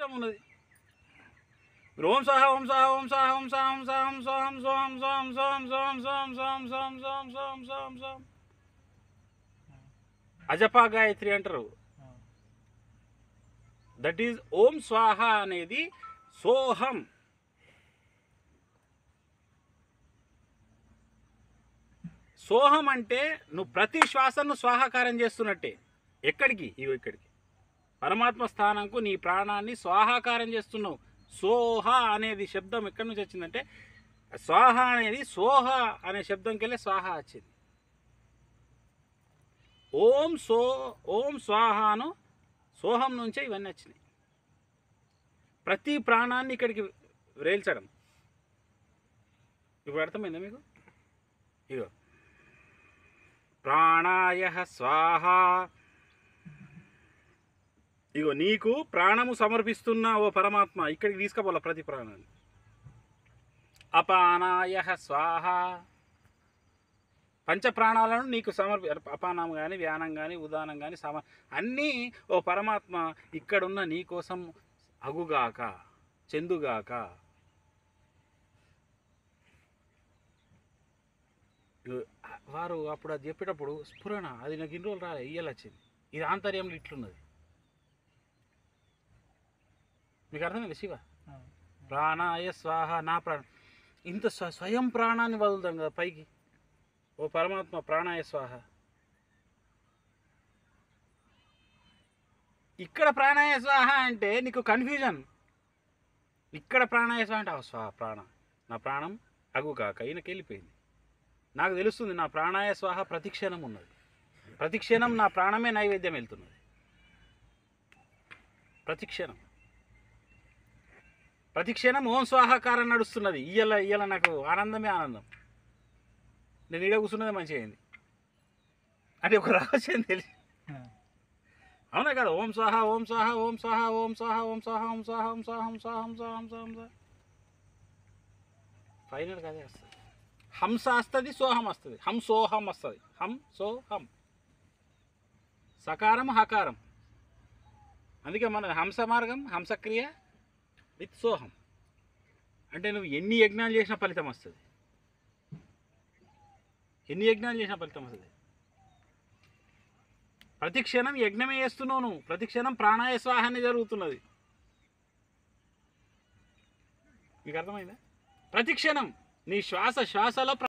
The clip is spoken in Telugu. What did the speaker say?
శబ్దం ఉన్నది మీరు ఓం సహ ఓం సహ ఓం సహ ఓం సహ ఓం సహ ఓం సోహం సోహం సోహం సోహం సోహం సోహం సోహం సోహం సోహం సోహం సోహం సోహం అజపా గాయత్రి అంటారు దట్ ఈజ్ ఓం స్వాహ అనేది సోహం సోహం అంటే నువ్వు ప్రతి శ్వాసను స్వాహాకారం చేస్తున్నట్టే ఎక్కడికి ఇగో ఇక్కడికి పరమాత్మ స్థానంకు నీ ప్రాణాన్ని స్వాహాకారం చేస్తున్నావు సోహ అనేది శబ్దం ఎక్కడి నుంచి వచ్చిందంటే స్వాహ అనేది సోహ అనే శబ్దంకి వెళ్ళి స్వాహ వచ్చింది ఓం సో ఓం స్వాహాను సోహం నుంచే ఇవన్నీ వచ్చినాయి ప్రతి ప్రాణాన్ని ఇక్కడికి రేల్చడం ఇప్పుడు అర్థమైందా మీకు ఇగో ప్రాణాయ స్వాహ ఇగో నీకు ప్రాణము సమర్పిస్తున్న ఓ పరమాత్మ ఇక్కడికి తీసుకుపోవాలి ప్రతి ప్రాణాన్ని అపానాయ స్వాహ పంచ ప్రాణాలను నీకు సమర్పి అపానం కానీ వ్యానం కానీ ఉదానం కానీ సమ అన్నీ ఓ పరమాత్మ ఇక్కడున్న నీ కోసం అగుగాక చెందుగాక ఇగో, వారు అప్పుడు అది చెప్పేటప్పుడు స్ఫురణ అది నాకు ఇన్ని రోజులు రాలే ఇయ్యాలి వచ్చింది ఇది ఆంతర్యంలో ఇట్లున్నది మీకు అర్థమైంది శివ ప్రాణాయ స్వాహ నా ప్రాణ ఇంత స్వ- స్వయం ప్రాణాన్ని వదులుతాం కదా పైకి ఓ పరమాత్మ ప్రాణాయ స్వాహ ఇక్కడ ప్రాణాయ స్వాహ అంటే నీకు కన్ఫ్యూజన్ ఇక్కడ ప్రాణాయ స్వాహ అంటే ఆ స్వాహ ప్రాణ నా ప్రాణం అగు కాక ఈయనకి వెళ్ళిపోయింది నాకు తెలుస్తుంది నా ప్రాణాయ స్వాహ ప్రతిక్షణం ఉన్నది ప్రతిక్షణం నా ప్రాణమే నైవేద్యం వెళ్తున్నది ప్రతిక్షణం ప్రతిక్షణం ఓం స్వాహాకారం నడుస్తున్నది ఇయ్యాల ఇయ్యాల నాకు ఆనందమే ఆనందం నేను ఈడ కూర్చున్నది మంచిగా అయింది అంటే ఒక రహస్యం తెలిసి అవునా కదా ఓం స్వాహ ఓం స్వాహ ఓం స్వాహ ఓం స్వాహ ఓం స్వాహ ఓం స్వాహ ఓం స్వాహ ఓం స్వాహ ఓం స్వాహ ఓం స్వాహ ఓం స్వాహ ఫైనల్ అదే వస్తుంది హంస వస్తుంది సోహం వస్తుంది హం సోహం వస్తుంది హం సోహం సకారం హకారం అందుకే మన హంస మార్గం హంసక్రియ విత్ సోహం అంటే నువ్వు ఎన్ని యజ్ఞాలు చేసినా ఫలితం వస్తుంది ఎన్ని యజ్ఞాలు చేసినా ఫలితం వస్తుంది ప్రతి క్షణం యజ్ఞమే చేస్తున్నావు నువ్వు ప్రతి క్షణం ప్రాణాయ స్వాహాన్ని జరుగుతున్నది మీకు అర్థమైందా ప్రతి క్షణం నీ శ్వాస శ్వాసలో